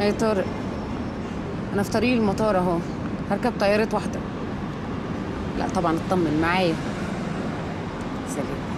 هي طارق انا في طريق المطار اهو هركب طياره واحده لا طبعا اطمن معايا سلام